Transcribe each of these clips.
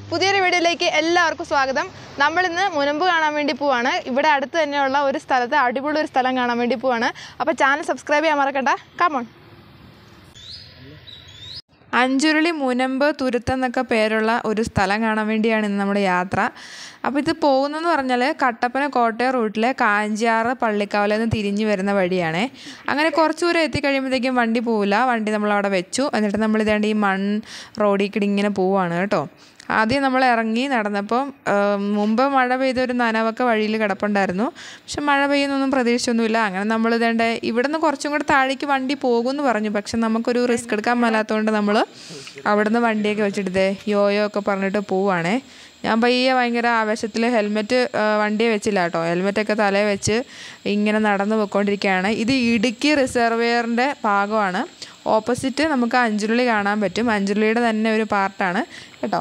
പുതിയൊരു വീഡിയോയിലേക്ക് എല്ലാവർക്കും സ്വാഗതം നമ്മളിന്ന് മുനമ്പ് കാണാൻ വേണ്ടി പോവാണ് ഇവിടെ അടുത്ത് തന്നെയുള്ള ഒരു സ്ഥലത്ത് അടിപൊളി ഒരു സ്ഥലം കാണാൻ വേണ്ടി പോവാണ് അപ്പോൾ ചാനൽ സബ്സ്ക്രൈബ് ചെയ്യാൻ മറക്കണ്ട കമോൺ അഞ്ചുരുളി മുനമ്പ് തുരുത്ത് എന്നൊക്കെ പേരുള്ള ഒരു സ്ഥലം കാണാൻ വേണ്ടിയാണ് ഇന്ന് നമ്മുടെ യാത്ര അപ്പോൾ ഇത് പോകുന്നതെന്ന് പറഞ്ഞാൽ കട്ടപ്പന കോട്ടയം റൂട്ടിലെ കാഞ്ചിയാറ് പള്ളിക്കാവിൽ നിന്ന് തിരിഞ്ഞ് വരുന്ന വഴിയാണ് അങ്ങനെ കുറച്ച് ദൂരം എത്തിക്കഴിയുമ്പോഴത്തേക്കും വണ്ടി പോവില്ല വണ്ടി നമ്മളവിടെ വെച്ചു എന്നിട്ട് നമ്മൾ ഇതേണ്ട ഈ മൺ റോഡിൽ കൂടി ഇങ്ങനെ പോവാണ് കേട്ടോ ആദ്യം നമ്മൾ ഇറങ്ങി നടന്നപ്പോൾ മുമ്പ് മഴ പെയ്ത ഒരു നനവൊക്കെ വഴിയിൽ കിടപ്പുണ്ടായിരുന്നു പക്ഷെ മഴ പെയ്യുന്നൊന്നും പ്രതീക്ഷിച്ചൊന്നുമില്ല അങ്ങനെ നമ്മൾ ഇതേണ്ട ഇവിടെ നിന്ന് കുറച്ചും കൂടെ താഴേക്ക് വണ്ടി പോകുമെന്ന് പറഞ്ഞു പക്ഷെ നമുക്കൊരു റിസ്ക് എടുക്കാൻ മേലാത്തതുകൊണ്ട് നമ്മൾ അവിടെ നിന്ന് വണ്ടിയൊക്കെ വെച്ചിട്ട് യോയോ ഒക്കെ പറഞ്ഞിട്ട് പോവാണേ ഞാൻ പയ്യെ ഭയങ്കര ആവേശത്തിൽ ഹെൽമെറ്റ് വണ്ടിയെ വെച്ചില്ല കേട്ടോ ഹെൽമെറ്റൊക്കെ തലയിൽ വെച്ച് ഇങ്ങനെ നടന്ന് പോയിക്കൊണ്ടിരിക്കുകയാണ് ഇത് ഇടുക്കി റിസർവെയറിൻ്റെ ഭാഗമാണ് ഓപ്പോസിറ്റ് നമുക്ക് അഞ്ചുരുളി കാണാൻ പറ്റും അഞ്ചുരുളിയുടെ തന്നെ ഒരു പാർട്ടാണ് കേട്ടോ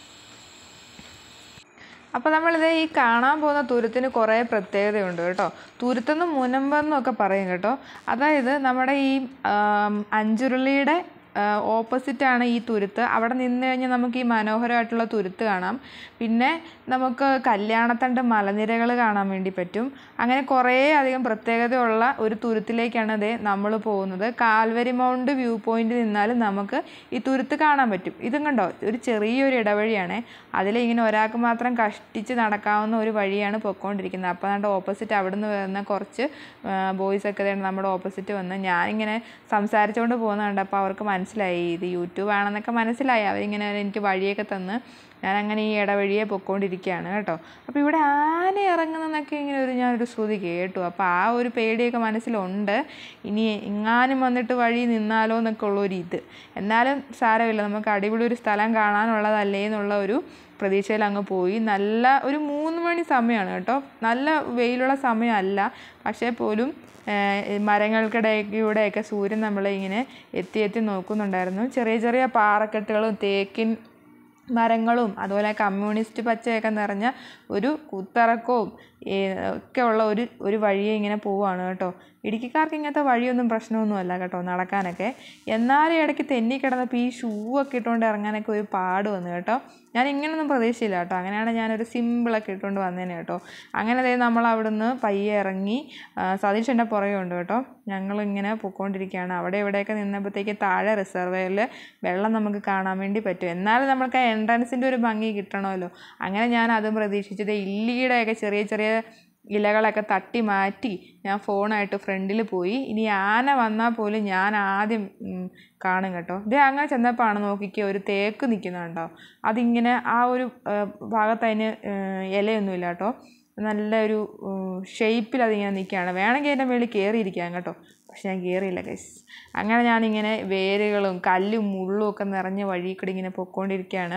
അപ്പോൾ നമ്മളിത് ഈ കാണാൻ പോകുന്ന തുരുത്തിന് കുറേ പ്രത്യേകതയുണ്ട് കേട്ടോ തുരുത്തെന്നും മുനമ്പെന്നും ഒക്കെ പറയും കേട്ടോ അതായത് നമ്മുടെ ഈ ആം, അഞ്ചുരുളിയുടെ ഓപ്പോസിറ്റാണ് ഈ തുരുത്ത് അവിടെ നിന്ന് കഴിഞ്ഞാൽ നമുക്ക് ഈ മനോഹരമായിട്ടുള്ള തുരുത്ത് കാണാം പിന്നെ നമുക്ക് കല്യാണത്തണ്ട് മലനിരകൾ കാണാൻ വേണ്ടി പറ്റും അങ്ങനെ കുറേ അധികം പ്രത്യേകതയുള്ള ഒരു തുരുത്തിലേക്കാണ് ഇതേ നമ്മൾ പോകുന്നത് കാൽവരി മൗണ്ട് വ്യൂ പോയിന്റ് നിന്നാലും നമുക്ക് ഈ തുരുത്ത് കാണാൻ പറ്റും ഇതും കണ്ടോ ഒരു ചെറിയൊരു ഇടവഴിയാണ് അതിലിങ്ങനെ ഒരാൾക്ക് മാത്രം കഷ്ടിച്ച് നടക്കാവുന്ന ഒരു വഴിയാണ് പൊയ്ക്കൊണ്ടിരിക്കുന്നത് അപ്പോൾ നമ്മുടെ ഓപ്പോസിറ്റ് അവിടെ നിന്ന് വരുന്ന കുറച്ച് ബോയ്സ് ഒക്കെ ദേ നമ്മുടെ ഓപ്പോസിറ്റ് വന്ന് ഞാനിങ്ങനെ സംസാരിച്ചുകൊണ്ട് പോകുന്ന കണ്ടപ്പോൾ അവർക്ക് മനസ്സിലായി ഇത് യൂട്യൂബ് ആണെന്നൊക്കെ മനസ്സിലായി അവരിങ്ങനെ എനിക്ക് വഴിയൊക്കെ തന്ന് ഞാൻ അങ്ങനെ ഈ ഇടവഴിയെ പൊയ്ക്കൊണ്ടിരിക്കുകയാണ് കേട്ടോ അപ്പോൾ ഇവിടെ ആന ഇറങ്ങുന്നതെന്നൊക്കെ ഇങ്ങനെ ഒരു ഞാനൊരു ശ്രുതി കേട്ടു അപ്പോൾ ആ ഒരു പേടിയൊക്കെ മനസ്സിലുണ്ട് ഇനി എങ്ങാനും വന്നിട്ട് വഴി നിന്നാലോ എന്നൊക്കെ ഉള്ളൊരു ഇത് എന്നാലും സാരമില്ല നമുക്ക് അടിപൊളി ഒരു സ്ഥലം കാണാനുള്ളതല്ലേ എന്നുള്ള ഒരു പ്രതീക്ഷയിൽ അങ്ങ് പോയി നല്ല ഒരു മൂന്ന് മണി സമയമാണ് കേട്ടോ നല്ല വെയിലുള്ള സമയമല്ല പക്ഷേ പോലും ഏഹ്, മരങ്ങൾക്കിടയിലൂടെയൊക്കെ സൂര്യൻ നമ്മളെ ഇങ്ങനെ എത്തി എത്തി നോക്കുന്നുണ്ടായിരുന്നു ചെറിയ ചെറിയ പാറക്കെട്ടുകളും തേക്കിൻ മരങ്ങളും അതുപോലെ കമ്മ്യൂണിസ്റ്റ് പച്ചയൊക്കെ നിറഞ്ഞ ഒരു കുത്തിറക്കവും ഈ ഒക്കെ ഉള്ള ഒരു ഒരു വഴിയെ ഇങ്ങനെ പോവാണ് കേട്ടോ ഇടുക്കിക്കാർക്ക് ഇങ്ങനത്തെ വഴിയൊന്നും പ്രശ്നമൊന്നുമല്ല കേട്ടോ നടക്കാനൊക്കെ എന്നാലും ഇടയ്ക്ക് തെന്നി കിടന്നപ്പോൾ ഈ ഷൂ ഒക്കെ ഇട്ടുകൊണ്ട് ഇറങ്ങാനൊക്കെ ഒരു പാട് വന്നു കേട്ടോ ഞാൻ ഇങ്ങനൊന്നും പ്രതീക്ഷിച്ചില്ല കേട്ടോ അങ്ങനെയാണ് ഞാനൊരു സിമ്പിളൊക്കെ ഇട്ടുകൊണ്ട് വന്നേനെ കേട്ടോ അങ്ങനെ ദേ നമ്മൾ അവിടുന്ന് പയ്യെ ഇറങ്ങി ആ, സതീഷ് എൻ്റെ പുറകെ ഉണ്ട് കേട്ടോ ഞങ്ങളിങ്ങനെ പൊയ്ക്കൊണ്ടിരിക്കുകയാണ് അവിടെ ഇവിടെയൊക്കെ നിന്നപ്പോഴത്തേക്ക് താഴെ റിസർവറിൽ വെള്ളം നമുക്ക് കാണാൻ വേണ്ടി പറ്റും എന്നാലും നമുക്ക് ആ എൻട്രൻസിൻ്റെ ഒരു ഭംഗി കിട്ടണമല്ലോ അങ്ങനെ ഞാൻ അതും പ്രതീക്ഷിച്ചത് ഇല്ലിയുടെയൊക്കെ ചെറിയ ചെറിയ ഇലകളൊക്കെ തട്ടി മാറ്റി ഞാൻ ഫോണായിട്ട് ഫ്രണ്ടിൽ പോയി ഇനി ആന വന്നാൽ പോലും ഞാൻ ആദ്യം ഉം, കാണും കേട്ടോ ഇത് അങ്ങനെ ചെന്നപ്പോഴാണ് നോക്കിക്കുക ഒരു തേക്ക് നിൽക്കുന്നുണ്ടോ അതിങ്ങനെ ആ ഒരു ആ, ഭാഗത്ത് അതിന് ഏഹ്, ഇലയൊന്നുമില്ല കേട്ടോ നല്ലൊരു ഷേപ്പിൽ അതിങ്ങനെ നിൽക്കുകയാണ് വേണമെങ്കിൽ എൻ്റെ മേളിൽ കയറിയിരിക്കാം കേട്ടോ പക്ഷെ ഞാൻ കയറിയില്ല ഗൈസ് അങ്ങനെ ഞാനിങ്ങനെ വേരുകളും കല്ലും മുള്ളും ഒക്കെ നിറഞ്ഞ വഴി കൂടി ഇങ്ങനെ പൊയ്ക്കൊണ്ടിരിക്കുകയാണ്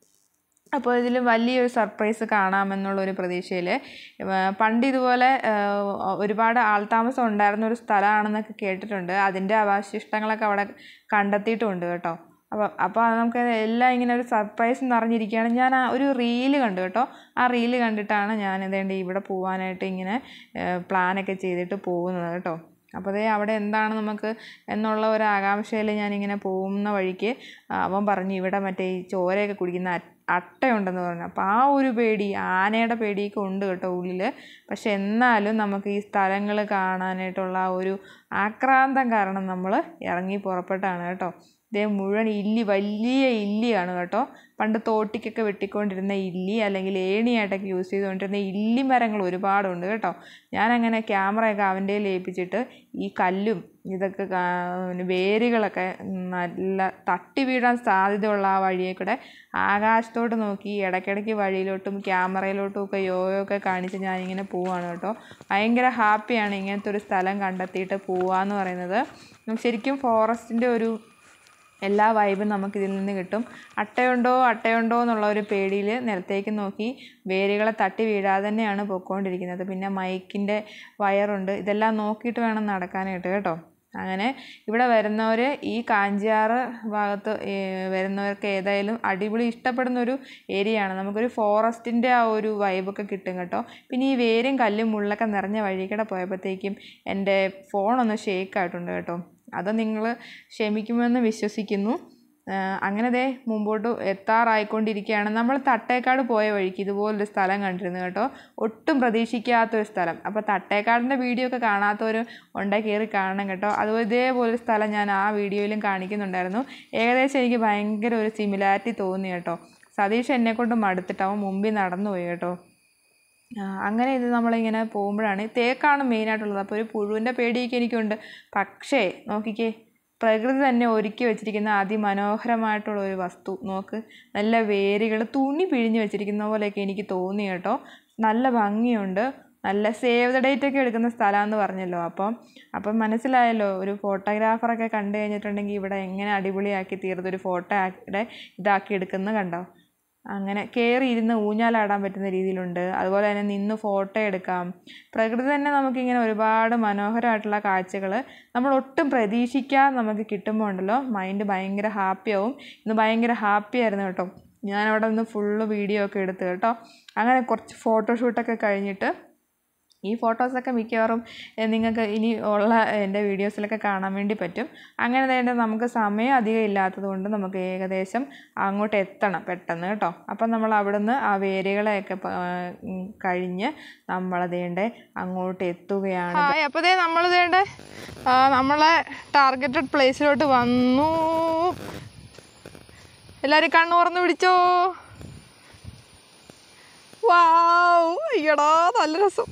അപ്പോൾ ഇതിൽ വലിയൊരു സർപ്രൈസ് കാണാമെന്നുള്ളൊരു പ്രതീക്ഷയിൽ പണ്ട് ഇതുപോലെ ആ, ഒരുപാട് ആൾതാമസം ഉണ്ടായിരുന്ന ഒരു സ്ഥലമാണെന്നൊക്കെ കേട്ടിട്ടുണ്ട് അതിൻ്റെ അവശിഷ്ടങ്ങളൊക്കെ അവിടെ കണ്ടെത്തിയിട്ടുമുണ്ട് കേട്ടോ അപ്പോൾ അപ്പോൾ അത് നമുക്ക് എല്ലാം ഇങ്ങനെ ഒരു സർപ്രൈസ് നിറഞ്ഞിരിക്കുകയാണ് ഞാൻ ആ ഒരു റീല് കണ്ടു കേട്ടോ ആ റീല് കണ്ടിട്ടാണ് ഞാൻ ഇതേണ്ട ഇവിടെ പോകാനായിട്ട് ഇങ്ങനെ പ്ലാനൊക്കെ ചെയ്തിട്ട് പോകുന്നത് കേട്ടോ അപ്പോൾ അതേ അവിടെ എന്താണ് നമുക്ക് എന്നുള്ള ഒരു ആകാംക്ഷയിൽ ഞാനിങ്ങനെ പോകുന്ന വഴിക്ക് അവൻ പറഞ്ഞു ഇവിടെ മറ്റേ ഈ ചോരയൊക്കെ കുടിക്കുന്ന അ- അട്ടയുണ്ടെന്ന് പറഞ്ഞു അപ്പോൾ ആ ഒരു പേടി ആനയുടെ പേടിയൊക്കെ ഉണ്ട് കേട്ടോ ഉള്ളിൽ പക്ഷെ എന്നാലും നമുക്ക് ഈ സ്ഥലങ്ങൾ കാണാനായിട്ടുള്ള ആ ഒരു ആക്രാന്തം കാരണം നമ്മൾ ഇറങ്ങി പുറപ്പെട്ടാണ് കേട്ടോ ഇതേ മുഴുവൻ ഇല്ലി വലിയ ഇല്ലിയാണ് കേട്ടോ പണ്ട് തോട്ടിക്കൊക്കെ വെട്ടിക്കൊണ്ടിരുന്ന ഇല്ലി അല്ലെങ്കിൽ ഏണിയായിട്ടൊക്കെ യൂസ് ചെയ്തുകൊണ്ടിരുന്ന ഇല്ലി മരങ്ങൾ ഒരുപാടുണ്ട് കേട്ടോ ഞാനങ്ങനെ ക്യാമറയൊക്കെ അവൻ്റെ കയ്യിൽ ഏൽപ്പിച്ചിട്ട് ഈ കല്ലും ഇതൊക്കെ കാ- വേരുകളൊക്കെ നല്ല തട്ടി വീഴാൻ സാധ്യതയുള്ള ആ വഴിയെ കൂടെ ആകാശത്തോട്ട് നോക്കി ഇടയ്ക്കിടയ്ക്ക് വഴിയിലോട്ടും ക്യാമറയിലോട്ടും ഒക്കെ യോയോ ഒക്കെ കാണിച്ച് ഞാനിങ്ങനെ പോവാണ് കേട്ടോ ഭയങ്കര ഹാപ്പിയാണ് ഇങ്ങനത്തെ ഒരു സ്ഥലം കണ്ടെത്തിയിട്ട് പോവാന്ന് പറയുന്നത് ശരിക്കും ഫോറസ്റ്റിൻ്റെ ഒരു എല്ലാ വൈബും നമുക്ക് ഇതിൽ നിന്ന് കിട്ടും അട്ടയുണ്ടോ അട്ടയുണ്ടോ എന്നുള്ള ഒരു പേടിയിൽ നിലത്തേക്ക് നോക്കി വേരുകളെ തട്ടി വീഴാതെ തന്നെയാണ് പൊയ്ക്കൊണ്ടിരിക്കുന്നത് പിന്നെ മൈക്കിൻ്റെ വയറുണ്ട് ഇതെല്ലാം നോക്കിയിട്ട് വേണം നടക്കാനായിട്ട് കേട്ടോ അങ്ങനെ ഇവിടെ വരുന്നവർ ഈ കാഞ്ചിയാറ് ഭാഗത്ത് ഏ, വരുന്നവർക്ക് ഏതായാലും അടിപൊളി ഇഷ്ടപ്പെടുന്ന ഒരു ഏരിയയാണ് നമുക്കൊരു ഫോറസ്റ്റിൻ്റെ ആ ഒരു വൈബൊക്കെ കിട്ടും കേട്ടോ പിന്നെ ഈ വേരും കല്ലും മുള്ളൊക്കെ നിറഞ്ഞ വഴികൂടെ പോയപ്പോഴത്തേക്കും എൻ്റെ ഫോണൊന്ന് ഷേക്ക് ആയിട്ടുണ്ട് കേട്ടോ അത് നിങ്ങൾ ക്ഷമിക്കുമെന്ന് വിശ്വസിക്കുന്നു ആ, അങ്ങനെ ദേ മുമ്പോട്ട് എത്താറായിക്കൊണ്ടിരിക്കുകയാണ് നമ്മൾ തട്ടേക്കാട് പോയ വഴിക്ക് ഇതുപോലൊരു സ്ഥലം കണ്ടിരുന്നു കേട്ടോ ഒട്ടും പ്രതീക്ഷിക്കാത്തൊരു സ്ഥലം അപ്പോൾ തട്ടേക്കാടിൻ്റെ വീഡിയോ ഒക്കെ കാണാത്തവർ ഉണ്ടെ കയറി കാണണം കേട്ടോ അതുപോലെ ഇതേപോലൊരു സ്ഥലം ഞാൻ ആ വീഡിയോയിലും കാണിക്കുന്നുണ്ടായിരുന്നു ഏകദേശം എനിക്ക് ഭയങ്കര ഒരു സിമിലാരിറ്റി തോന്നി കേട്ടോ സതീഷ് എന്നെ കൊണ്ട് മടുത്തിട്ട് അവൻ മുമ്പിൽ നടന്നു പോയി കേട്ടോ ആ, അങ്ങനെ ഇത് നമ്മളിങ്ങനെ പോകുമ്പോഴാണ് തേക്കാണ് മെയിനായിട്ടുള്ളത് അപ്പോൾ ഒരു പുഴുവിൻ്റെ പേടിയൊക്കെ എനിക്കുണ്ട് പക്ഷേ നോക്കിക്കേ പ്രകൃതി തന്നെ ഒരുക്കി വെച്ചിരിക്കുന്ന അതിമനോഹരമായിട്ടുള്ള ഒരു വസ്തു നോക്ക് നല്ല വേരുകൾ തുണി പിഴിഞ്ഞ് വെച്ചിരിക്കുന്ന പോലെയൊക്കെ എനിക്ക് തോന്നി കേട്ടോ നല്ല ഭംഗിയുണ്ട് നല്ല സേവ് ദ ഡേറ്റ് ഒക്കെ എടുക്കുന്ന സ്ഥലമാണെന്ന് പറഞ്ഞല്ലോ അപ്പം അപ്പം മനസ്സിലായല്ലോ ഒരു ഫോട്ടോഗ്രാഫറൊക്കെ കണ്ടു കഴിഞ്ഞിട്ടുണ്ടെങ്കിൽ ഇവിടെ എങ്ങനെ അടിപൊളിയാക്കി തീർത്ത് ഒരു ഫോട്ടോ ഇതാക്കി എടുക്കുന്നത് കണ്ടോ അങ്ങനെ കയറി ഇരുന്ന് ഊഞ്ഞാലാടാൻ പറ്റുന്ന രീതിയിലുണ്ട് അതുപോലെ തന്നെ നിന്ന് ഫോട്ടോ എടുക്കാം പ്രകൃതി തന്നെ നമുക്കിങ്ങനെ ഒരുപാട് മനോഹരമായിട്ടുള്ള കാഴ്ചകൾ നമ്മൾ ഒട്ടും പ്രതീക്ഷിക്കാതെ നമുക്ക് കിട്ടുമ്പോൾ ഉണ്ടല്ലോ മൈൻഡ് ഭയങ്കര ഹാപ്പിയാവും ഇന്ന് ഭയങ്കര ഹാപ്പി ആയിരുന്നു കേട്ടോ ഞാനവിടെ നിന്ന് ഫുള്ള് വീഡിയോ ഒക്കെ എടുത്ത് കേട്ടോ അങ്ങനെ കുറച്ച് ഫോട്ടോഷൂട്ടൊക്കെ കഴിഞ്ഞിട്ട് ഈ ഫോട്ടോസൊക്കെ മിക്കവാറും എഹ്, നിങ്ങൾക്ക് ഇനി ഉള്ള എൻ്റെ വീഡിയോസിലൊക്കെ കാണാൻ വേണ്ടി പറ്റും അങ്ങനെ തന്നെ നമുക്ക് സമയം അധികം ഇല്ലാത്തത് കൊണ്ട് നമുക്ക് ഏകദേശം അങ്ങോട്ട് എത്തണം പെട്ടെന്ന് കേട്ടോ അപ്പം നമ്മൾ അവിടുന്ന് ആ വേരുകളെയൊക്കെ പ- ഉം, കഴിഞ്ഞ് നമ്മളതേണ്ട അങ്ങോട്ട് എത്തുകയാണ് ഹായ് അപ്പോൾ ദേ നമ്മൾ ദേണ്ട നമ്മളെ ടാർഗറ്റഡ് പ്ലേസിലോട്ട് വന്നു എല്ലാവരും കണ്ണു തുറന്ന് പിടിച്ചോ വാവ് അയ്യടാ നല്ല രസം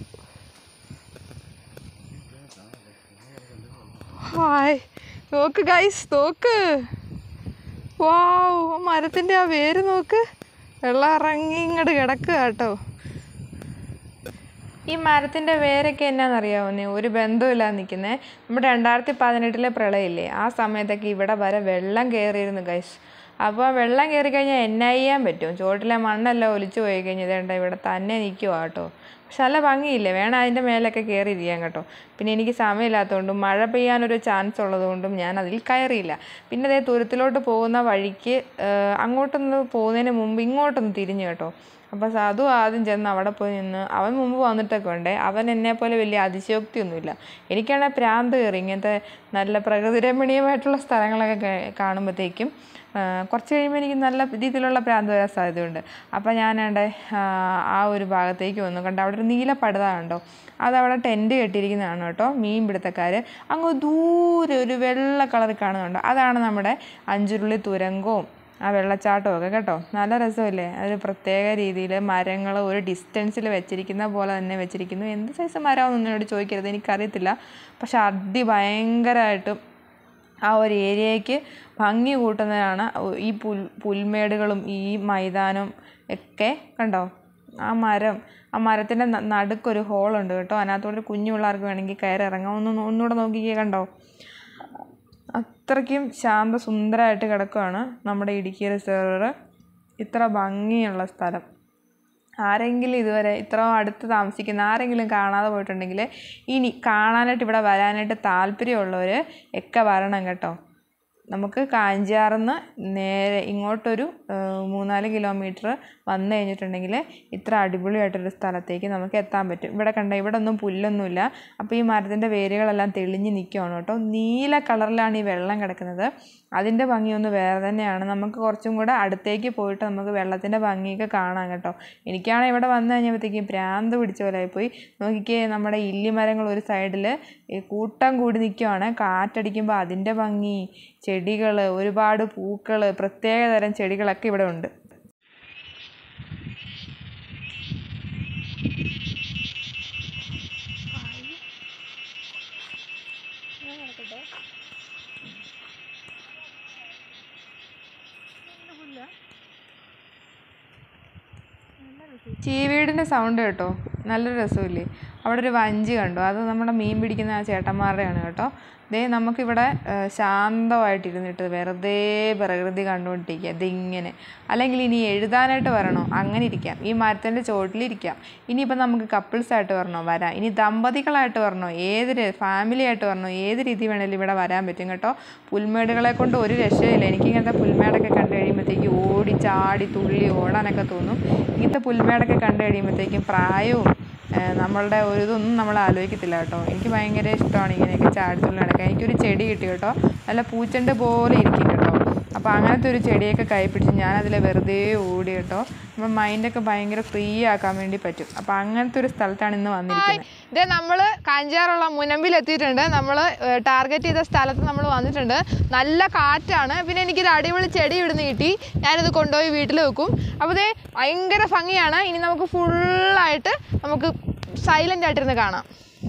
ഹായ് നോക്ക് ഗൈസ് നോക്ക് വാവ് ആ മരത്തിൻ്റെ ആ വേര് നോക്ക് വെള്ളം ഇറങ്ങി ഇങ്ങോട്ട് കിടക്കുക കേട്ടോ ഈ മരത്തിൻ്റെ വേരൊക്കെ എന്നാണെന്നറിയാവുന്നേ ഒരു ബന്ധമില്ലാതെ നിൽക്കുന്നത് നമ്മുടെ രണ്ടായിരത്തി പതിനെട്ടിലെ പ്രളയമില്ലേ ആ സമയത്തൊക്കെ ഇവിടെ വരെ വെള്ളം കയറിയിരുന്നു ഗൈസ് അപ്പോൾ വെള്ളം കയറി കഴിഞ്ഞാൽ എന്നാ ചെയ്യാൻ പറ്റും ചോട്ടിലെ മണ്ണെല്ലാം ഒലിച്ചു പോയി കഴിഞ്ഞാൽ ഇതേണ്ട ഇവിടെ തന്നെ നിൽക്കുക കേട്ടോ പക്ഷെ നല്ല ഭംഗിയില്ലേ വേണം അതിൻ്റെ മേലൊക്കെ കയറി ഇരിക്കാൻ കേട്ടോ പിന്നെ എനിക്ക് സമയമില്ലാത്തതുകൊണ്ടും മഴ പെയ്യാനൊരു ചാൻസ് ഉള്ളതുകൊണ്ടും ഞാൻ അതിൽ കയറിയില്ല പിന്നെ അതേ തുരുത്തിലോട്ട് പോകുന്ന വഴിക്ക് ആ, അങ്ങോട്ടൊന്ന് പോകുന്നതിന് മുമ്പ് ഇങ്ങോട്ടൊന്ന് തിരിഞ്ഞു കേട്ടോ അപ്പോൾ സാധു ആദ്യം ചെന്ന് അവിടെ പോയി നിന്ന് അവൻ മുമ്പ് വന്നിട്ടൊക്കെ ഉണ്ടേ അവൻ എന്നെ പോലെ വലിയ അതിശയോക്തിയൊന്നുമില്ല എനിക്കാണെങ്കിൽ പ്രാന്ത് കയറി ഇങ്ങനത്തെ നല്ല പ്രകൃതി രമണീയമായിട്ടുള്ള സ്ഥലങ്ങളൊക്കെ കാ- കാണുമ്പോഴത്തേക്കും ആ, കുറച്ച് കഴിയുമ്പോൾ എനിക്ക് നല്ല രീതിയിലുള്ള പ്രാന്ത് വരാൻ സാധ്യതയുണ്ട് അപ്പോൾ ഞാനാണ്ട് ആ ഒരു ഭാഗത്തേക്ക് വന്നു കണ്ടോ അവിടെ ഒരു നീല പടുത കണ്ടോ അതവിടെ ടെൻറ്റ് കെട്ടിയിരിക്കുന്നതാണ് കേട്ടോ മീൻ പിടുത്തക്കാർ അങ്ങ് ദൂരെ ഒരു വെള്ള കളർ കാണുന്നുണ്ടോ അതാണ് നമ്മുടെ അഞ്ചുരുളി തുരങ്കവും ആ വെള്ളച്ചാട്ടവും ഒക്കെ കേട്ടോ നല്ല രസമല്ലേ അതൊരു പ്രത്യേക രീതിയിൽ മരങ്ങൾ ഒരു ഡിസ്റ്റൻസിൽ വെച്ചിരിക്കുന്ന പോലെ തന്നെ വെച്ചിരിക്കുന്നു എന്ത് സൈസ് മരമാണെന്ന് എന്നോട് ചോദിക്കരുത് എനിക്കറിയത്തില്ല പക്ഷെ അതിഭയങ്കരമായിട്ടും ആ ഒരു ഏരിയയ്ക്ക് ഭംഗി കൂട്ടുന്നതാണ് ഒ- ഈ പുൽ പുൽമേടുകളും ഈ മൈതാനം ഒക്കെ കണ്ടോ ആ മരം ആ മരത്തിൻ്റെ ന- നടുക്കൊരു ഹോളുണ്ട് കേട്ടോ അതിനകത്തോടെ കുഞ്ഞു പിള്ളേർക്ക് വേണമെങ്കിൽ കയറി ഇറങ്ങാം ഒന്ന് നോ- ഒന്നുകൂടെ നോക്കിക്കേ കണ്ടോ അത്രയ്ക്കും ശാന്ത സുന്ദരമായിട്ട് കിടക്കുകയാണ് നമ്മുടെ ഇടുക്കി റിസർവർ ഇത്ര ഭംഗിയുള്ള സ്ഥലം ആരെങ്കിലും ഇതുവരെ ഇത്ര അടുത്ത് താമസിക്കുന്ന ആരെങ്കിലും കാണാതെ പോയിട്ടുണ്ടെങ്കിൽ ഇനി കാണാനായിട്ട് ഇവിടെ വരാനായിട്ട് താല്പര്യമുള്ളവർ ഒക്കെ വരണം കേട്ടോ നമുക്ക് കാഞ്ചിയാറിന്ന് നേരെ ഇങ്ങോട്ടൊരു ആ, മൂന്നാല് കിലോമീറ്റർ വന്നു കഴിഞ്ഞിട്ടുണ്ടെങ്കിൽ ഇത്ര അടിപൊളിയായിട്ടൊരു സ്ഥലത്തേക്ക് നമുക്ക് എത്താൻ പറ്റും ഇവിടെ കണ്ട ഇവിടെ ഒന്നും പുല്ലൊന്നുമില്ല അപ്പോൾ ഈ മരത്തിൻ്റെ വേരുകളെല്ലാം തെളിഞ്ഞ് നിൽക്കുകയാണ് കേട്ടോ നീല കളറിലാണ് ഈ വെള്ളം കിടക്കുന്നത് അതിൻ്റെ ഭംഗിയൊന്ന് വേറെ തന്നെയാണ് നമുക്ക് കുറച്ചും കൂടെ അടുത്തേക്ക് പോയിട്ട് നമുക്ക് വെള്ളത്തിൻ്റെ ഭംഗിയൊക്കെ കാണാം കേട്ടോ എനിക്കാണ് ഇവിടെ വന്നു കഴിഞ്ഞപ്പോഴത്തേക്കും ഭ്രാന്ത് പിടിച്ച പോലെ ആയിപ്പോയി നോക്കിക്കേ നമ്മുടെ ഇല്ലിമരങ്ങൾ ഒരു സൈഡിൽ കൂട്ടം കൂടി നിൽക്കുവാണ് കാറ്റടിക്കുമ്പോൾ അതിൻ്റെ ഭംഗി ചെടികൾ ഒരുപാട് പൂക്കൾ പ്രത്യേക തരം ചെടികളൊക്കെ ഇവിടെ ഉണ്ട് ചീവീടിൻ്റെ സൗണ്ട് കേട്ടോ നല്ല രസമില്ലേ അവിടെ ഒരു വഞ്ചി കണ്ടു അത് നമ്മുടെ മീൻ പിടിക്കുന്ന ആ ചേട്ടന്മാരുടെയാണ് കേട്ടോ ദേ നമുക്കിവിടെ ആ, ശാന്തമായിട്ടിരുന്നിട്ട് വെറുതെ പ്രകൃതി കണ്ടുകൊണ്ടിരിക്കുക ഇതിങ്ങനെ അല്ലെങ്കിൽ ഇനി എഴുതാനായിട്ട് വരണോ അങ്ങനെ ഇരിക്കാം ഈ മരത്തിൻ്റെ ചോട്ടിലിരിക്കാം ഇനിയിപ്പോൾ നമുക്ക് കപ്പിൾസായിട്ട് വരണോ വരാം ഇനി ദമ്പതികളായിട്ട് വരണോ ഏത് ഫാമിലി ആയിട്ട് വരണോ ഏത് രീതി വേണേലും ഇവിടെ വരാൻ പറ്റും കേട്ടോ പുൽമേടുകളെ കൊണ്ട് ഒരു രക്ഷയില്ല എനിക്കിങ്ങനത്തെ പുൽമേടൊക്കെ കണ്ടു കഴിയുമ്പോഴത്തേക്ക് ഓടി ചാടി തുള്ളി ഓടാനൊക്കെ തോന്നും ഇങ്ങനത്തെ പുൽമേടൊക്കെ കണ്ടു കഴിയുമ്പോഴത്തേക്കും പ്രായവും ഏഹ് നമ്മളുടെ ഒരു ഇതൊന്നും നമ്മൾ ആലോചിക്കത്തില്ല കേട്ടോ എനിക്ക് ഭയങ്കര ഇഷ്ടമാണ് ഇങ്ങനെയൊക്കെ ചാടി തുള്ളി നടക്കാൻ എനിക്കൊരു ചെടി കിട്ടി കേട്ടോ നല്ല പൂച്ചെണ്ട് പോലെ ഇരിക്കും കേട്ടോ അപ്പോൾ അങ്ങനത്തെ ഒരു ചെടിയൊക്കെ കൈ പിടിച്ച് ഞാനതിൽ വെറുതെ ഓടി കേട്ടോ അപ്പം മൈൻഡൊക്കെ ഭയങ്കര ഫ്രീ ആക്കാൻ വേണ്ടി പറ്റും അപ്പോൾ അങ്ങനത്തെ ഒരു സ്ഥലത്താണ് ഇന്ന് വന്നിരിക്കുന്നത് ഇതേ നമ്മൾ കാഞ്ചാറുള്ള മുനമ്പിൽ എത്തിയിട്ടുണ്ട് നമ്മൾ ടാർഗറ്റ് ചെയ്ത സ്ഥലത്ത് നമ്മൾ വന്നിട്ടുണ്ട് നല്ല കാറ്റാണ് പിന്നെ എനിക്കൊരു അടിപൊളി ചെടി ഇവിടുന്ന് കിട്ടി ഞാനിത് കൊണ്ടുപോയി വീട്ടിൽ വെക്കും അപ്പോൾ ഇതേ ഭയങ്കര ഭംഗിയാണ് ഇനി നമുക്ക് ഫുള്ളായിട്ട് നമുക്ക് സൈലൻ്റ് ആയിട്ടിരുന്ന് കാണാം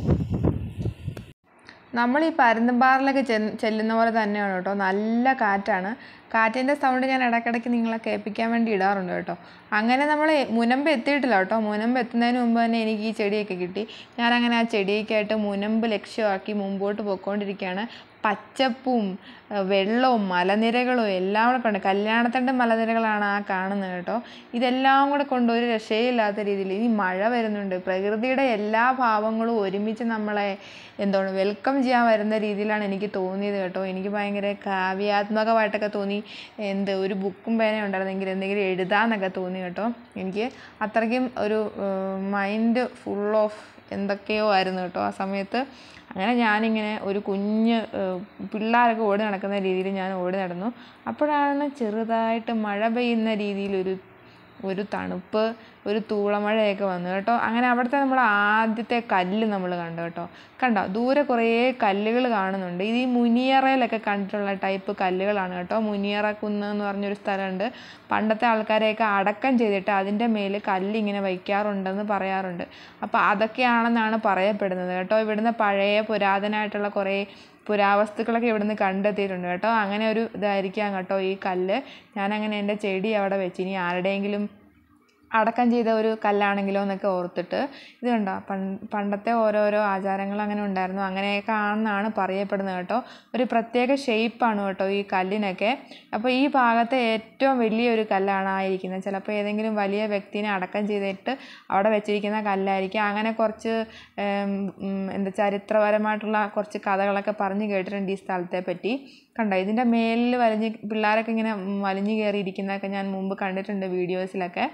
നമ്മൾ ഈ പരുന്തുംപാറിലൊക്കെ ചെന്ന് ചെല്ലുന്ന പോലെ തന്നെയാണ് കേട്ടോ നല്ല കാറ്റാണ് കാറ്റിൻ്റെ സൗണ്ട് ഞാൻ ഇടയ്ക്കിടയ്ക്ക് നിങ്ങളെ കേൾപ്പിക്കാൻ വേണ്ടി ഇടാറുണ്ട് കേട്ടോ അങ്ങനെ നമ്മൾ മുനമ്പ് എത്തിയിട്ടില്ല കേട്ടോ മുനമ്പ് എത്തുന്നതിന് മുമ്പ് തന്നെ എനിക്ക് ഈ ചെടിയൊക്കെ കിട്ടി ഞാനങ്ങനെ ആ ചെടിയൊക്കെയായിട്ട് മുനമ്പ് ലക്ഷ്യമാക്കി മുമ്പോട്ട് പോയിക്കൊണ്ടിരിക്കുകയാണ് പച്ചപ്പും ഏഹ് വെള്ളവും മലനിരകളും എല്ലാം കൂടെ കൊണ്ട് കല്യാണത്തിൻ്റെ മലനിരകളാണ് ആ കാണുന്നത് കേട്ടോ ഇതെല്ലാം കൂടെ കൊണ്ട് ഒരു രക്ഷയില്ലാത്ത രീതിയിൽ ഇനി മഴ വരുന്നുണ്ട് പ്രകൃതിയുടെ എല്ലാ ഭാവങ്ങളും ഒരുമിച്ച് നമ്മളെ എന്താണ് വെൽക്കം ചെയ്യാൻ വരുന്ന രീതിയിലാണ് എനിക്ക് തോന്നിയത് കേട്ടോ എനിക്ക് ഭയങ്കര കാവ്യാത്മകമായിട്ടൊക്കെ തോന്നി എന്ത് ഒരു ബുക്കും പേനയും ഉണ്ടായിരുന്നെങ്കിൽ എന്തെങ്കിലും എഴുതാന്നൊക്കെ തോന്നി കേട്ടോ എനിക്ക് അത്രയ്ക്കും ഒരു മൈൻഡ് ഫുൾ ഓഫ് എന്തൊക്കെയോ ആയിരുന്നു കേട്ടോ ആ സമയത്ത് അങ്ങനെ ഞാനിങ്ങനെ ഒരു കുഞ്ഞ് ഏഹ്, പിള്ളേരൊക്കെ ഓടി നടക്കുന്ന രീതിയിൽ ഞാൻ ഓടി നടന്നു അപ്പോഴാണ് ചെറുതായിട്ട് മഴ പെയ്യുന്ന രീതിയിലൊരു ഒരു തണുപ്പ് ഒരു തൂളമഴയൊക്കെ വന്നു കേട്ടോ അങ്ങനെ അവിടുത്തെ നമ്മൾ ആദ്യത്തെ കല്ല് നമ്മൾ കണ്ടു കേട്ടോ കണ്ടോ ദൂരെ കുറേ കല്ലുകൾ കാണുന്നുണ്ട് ഇത് ഈ മുനിയറയിലൊക്കെ കണ്ടിട്ടുള്ള ടൈപ്പ് കല്ലുകളാണ് കേട്ടോ മുനിയറ കുന്ന് എന്ന് പറഞ്ഞൊരു സ്ഥലമുണ്ട് പണ്ടത്തെ ആൾക്കാരെയൊക്കെ അടക്കം ചെയ്തിട്ട് അതിൻ്റെ മേൽ കല്ലിങ്ങനെ വയ്ക്കാറുണ്ടെന്ന് പറയാറുണ്ട് അപ്പോൾ അതൊക്കെയാണെന്നാണ് പറയപ്പെടുന്നത് കേട്ടോ ഇവിടുന്ന് പഴയ പുരാതനമായിട്ടുള്ള കുറേ പുരാവസ്തുക്കളൊക്കെ ഇവിടുന്ന് കണ്ടെത്തിയിട്ടുണ്ട് കേട്ടോ അങ്ങനെ ഒരു ഇതായിരിക്കാം കേട്ടോ ഈ കല്ല് ഞാനങ്ങനെ എൻ്റെ ചെടി അവിടെ വെച്ച് ഇനി ആരുടെയെങ്കിലും അടക്കം ചെയ്ത ഒരു കല്ലാണെങ്കിലോ എന്നൊക്കെ ഓർത്തിട്ട് ഇത് കണ്ടോ പൺ പണ്ടത്തെ ഓരോരോ ആചാരങ്ങൾ അങ്ങനെ ഉണ്ടായിരുന്നു അങ്ങനെയൊക്കെ ആണെന്നാണ് പറയപ്പെടുന്നത് കേട്ടോ ഒരു പ്രത്യേക ഷേപ്പാണ് കേട്ടോ ഈ കല്ലിനൊക്കെ അപ്പോൾ ഈ ഭാഗത്തെ ഏറ്റവും വലിയൊരു കല്ലാണ് ആയിരിക്കുന്നത് ചിലപ്പോൾ ഏതെങ്കിലും വലിയ വ്യക്തിനെ അടക്കം ചെയ്തിട്ട് അവിടെ വെച്ചിരിക്കുന്ന കല്ലായിരിക്കും അങ്ങനെ കുറച്ച് ഉം, ഉം, എന്താ ചരിത്രപരമായിട്ടുള്ള കുറച്ച് കഥകളൊക്കെ പറഞ്ഞു കേട്ടിട്ടുണ്ട് ഈ സ്ഥലത്തെ പറ്റി കണ്ടോ ഇതിൻ്റെ മേലിൽ വലിഞ്ഞ് പിള്ളേരൊക്കെ ഇങ്ങനെ വലിഞ്ഞു കയറിയിരിക്കുന്നതൊക്കെ ഞാൻ മുമ്പ് കണ്ടിട്ടുണ്ട് വീഡിയോസിലൊക്കെ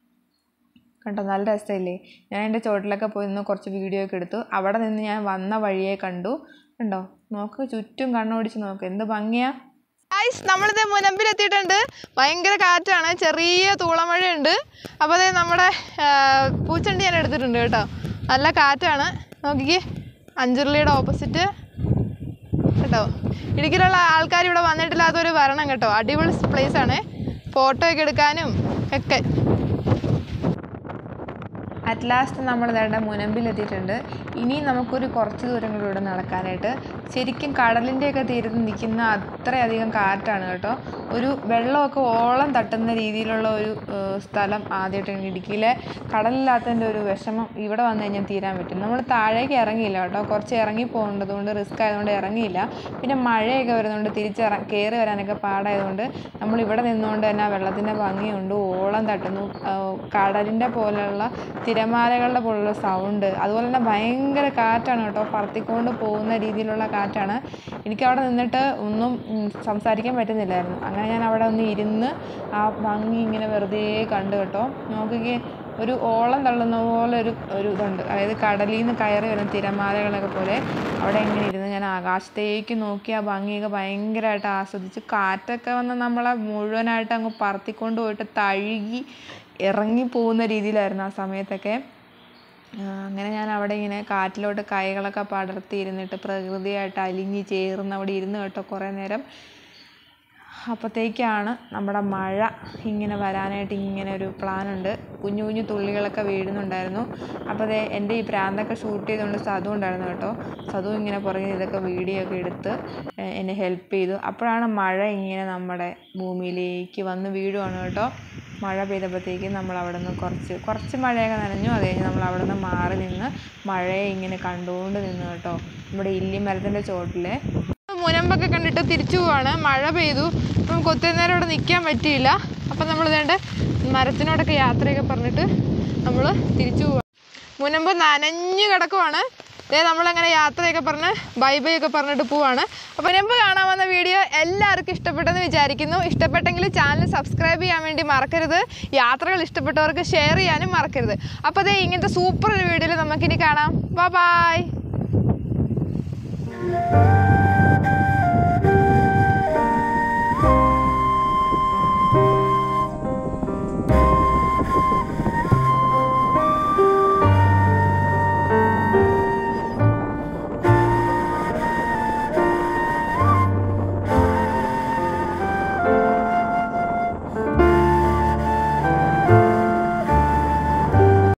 കണ്ടോ നല്ല രസമില്ലേ ഞാൻ എൻ്റെ ചോട്ടിലൊക്കെ പോയി നിന്ന് കുറച്ച് വീഡിയോ ഒക്കെ എടുത്തു അവിടെ നിന്ന് ഞാൻ വന്ന വഴിയെ കണ്ടു കണ്ടോ നോക്ക് ചുറ്റും കണ്ണോടിച്ച് നോക്ക് എന്ത് ഭംഗിയാ ഗൈസ് നമ്മളിത് മുനമ്പിൽ എത്തിയിട്ടുണ്ട് ഭയങ്കര കാറ്റാണ് ചെറിയ തൂളമഴയുണ്ട് അപ്പോൾ അതേ നമ്മുടെ ആ, പൂച്ചണ്ടി ഞാൻ എടുത്തിട്ടുണ്ട് കേട്ടോ നല്ല കാറ്റാണ് നോക്കിക്കേ അഞ്ചുരുളിയുടെ ഓപ്പോസിറ്റ് കേട്ടോ ഇടുക്കിയിലുള്ള ആൾക്കാർ ഇവിടെ വന്നിട്ടില്ലാത്തൊരു വരണം കേട്ടോ അടിപൊളി പ്ലേസ് ആണ് ഫോട്ടോ ഒക്കെ എടുക്കാനും ഒക്കെ അറ്റ് ലാസ്റ്റ് നമ്മൾ നേടെ മുനമ്പിലെത്തിയിട്ടുണ്ട് ഇനി നമുക്കൊരു കുറച്ച് ദൂരം കൂടി ഇവിടെ നടക്കാനായിട്ട് ശരിക്കും കടലിൻ്റെയൊക്കെ തീരത്ത് നിൽക്കുന്ന അത്രയധികം കാറ്റാണ് കേട്ടോ ഒരു വെള്ളമൊക്കെ ഓളം തട്ടുന്ന രീതിയിലുള്ള ഒരു ഏഹ്, സ്ഥലം ആദ്യമായിട്ടാണ് ഇടുക്കിയിലെ കടലില്ലാത്തതിൻ്റെ ഒരു വിഷമം ഇവിടെ വന്നു കഴിഞ്ഞാൽ തീരാൻ പറ്റും നമ്മൾ താഴേക്ക് ഇറങ്ങിയില്ല കേട്ടോ കുറച്ച് ഇറങ്ങി പോകേണ്ടത് കൊണ്ട് റിസ്ക് ആയതുകൊണ്ട് ഇറങ്ങിയില്ല പിന്നെ മഴയൊക്കെ വരുന്നതുകൊണ്ട് തിരിച്ചിറ കയറി വരാനൊക്കെ പാടായതുകൊണ്ട് നമ്മൾ ഇവിടെ നിന്നുകൊണ്ട് തന്നെ ആ വെള്ളത്തിൻ്റെ ഭംഗിയുണ്ട് ഓളം തട്ടുന്നു കടലിൻ്റെ പോലെയുള്ള തിരമാലകളുടെ പോലുള്ള സൗണ്ട് അതുപോലെ തന്നെ ഭയങ്കര കാറ്റാണ് കേട്ടോ പറത്തിക്കൊണ്ട് പോകുന്ന രീതിയിലുള്ള കാറ്റാണ് എനിക്ക് അവിടെ നിന്നിട്ട് ഒന്നും ഉം, സംസാരിക്കാൻ പറ്റുന്നില്ലായിരുന്നു അങ്ങനെ ഞാൻ അവിടെ ഒന്ന് ഇരുന്ന് ആ ഭംഗി ഇങ്ങനെ വെറുതെ കണ്ടു കേട്ടോ നോക്കിക്കേ ഒരു ഓളം തള്ളുന്ന പോലെ ഒരു ഒരു ഇതുണ്ട് അതായത് കടലിൽ നിന്ന് കയറി വരുന്ന തിരമാലകളൊക്കെ പോലെ അവിടെ ഇങ്ങനെ ഇരുന്ന് ഞാൻ ആകാശത്തേക്ക് നോക്കി ആ ഭംഗിയൊക്കെ ഭയങ്കരമായിട്ട് ആസ്വദിച്ച് കാറ്റൊക്കെ വന്ന് നമ്മളെ മുഴുവനായിട്ട് അങ്ങ് പറത്തിക്കൊണ്ട് പോയിട്ട് തഴുകി ഇറങ്ങി പോകുന്ന രീതിയിലായിരുന്നു ആ സമയത്തൊക്കെ ആ, അങ്ങനെ ഞാൻ അവിടെ ഇങ്ങനെ കാറ്റിലോട്ട് കൈകളൊക്കെ പടർത്തി ഇരുന്നിട്ട് പ്രകൃതിയായിട്ട് അലിഞ്ഞ് ചേർന്ന് അവിടെ ഇരുന്ന് കേട്ടോ കുറേ നേരം അപ്പോഴത്തേക്കാണ് നമ്മുടെ മഴ ഇങ്ങനെ വരാനായിട്ട് ഇങ്ങനെ ഒരു പ്ലാനുണ്ട് കുഞ്ഞു കുഞ്ഞു തുള്ളികളൊക്കെ വീഴുന്നുണ്ടായിരുന്നു അപ്പോൾ ദേ എൻ്റെ ഈ പ്രാന്തൊക്കെ ഷൂട്ട് ചെയ്തുകൊണ്ട് സതു ഉണ്ടായിരുന്നു കേട്ടോ സതു ഇങ്ങനെ പുറകിൽ ഇതൊക്കെ വീഡിയോ ഒക്കെ എടുത്ത് എ- എന്നെ ഹെൽപ്പ് ചെയ്തു അപ്പോഴാണ് മഴ ഇങ്ങനെ നമ്മുടെ ഭൂമിയിലേക്ക് വന്ന് വീഴുവാണ് കേട്ടോ മഴ പെയ്തപ്പോഴത്തേക്കും നമ്മൾ അവിടെ നിന്ന് കുറച്ച് കുറച്ച് മഴയൊക്കെ നനഞ്ഞു അത് കഴിഞ്ഞ് നമ്മൾ അവിടെ നിന്ന് മാറി നിന്ന് മഴയെ ഇങ്ങനെ കണ്ടുകൊണ്ട് നിന്ന് കേട്ടോ നമ്മുടെ ഇല്ലി മരത്തിൻ്റെ ചോട്ടിലെ മുനമ്പൊക്കെ കണ്ടിട്ട് തിരിച്ചു പോവാണ് മഴ പെയ്തു നമുക്ക് ഒത്തിരി നേരം ഇവിടെ നിൽക്കാൻ പറ്റിയില്ല അപ്പം നമ്മൾ ഇതേണ്ട മരത്തിനോടൊക്കെ യാത്രയൊക്കെ പറഞ്ഞിട്ട് നമ്മൾ തിരിച്ചു പോവാ മുനമ്പ് നനഞ്ഞു കിടക്കുവാണ് ദേ നമ്മളങ്ങനെ യാത്രയൊക്കെ പറഞ്ഞ് ബൈ ബൈ ഒക്കെ പറഞ്ഞിട്ട് പോവാണ് അപ്പോൾ മുനമ്പ് കാണാൻ വന്ന വീഡിയോ എല്ലാവർക്കും ഇഷ്ടപ്പെട്ടെന്ന് വിചാരിക്കുന്നു ഇഷ്ടപ്പെട്ടെങ്കിൽ ചാനൽ സബ്സ്ക്രൈബ് ചെയ്യാൻ വേണ്ടി മറക്കരുത് യാത്രകൾ ഇഷ്ടപ്പെട്ടവർക്ക് ഷെയർ ചെയ്യാനും മറക്കരുത് അപ്പോൾ ദേ ഇങ്ങനത്തെ സൂപ്പർ ഒരു വീഡിയോയിൽ നമുക്കിനി കാണാം ബൈ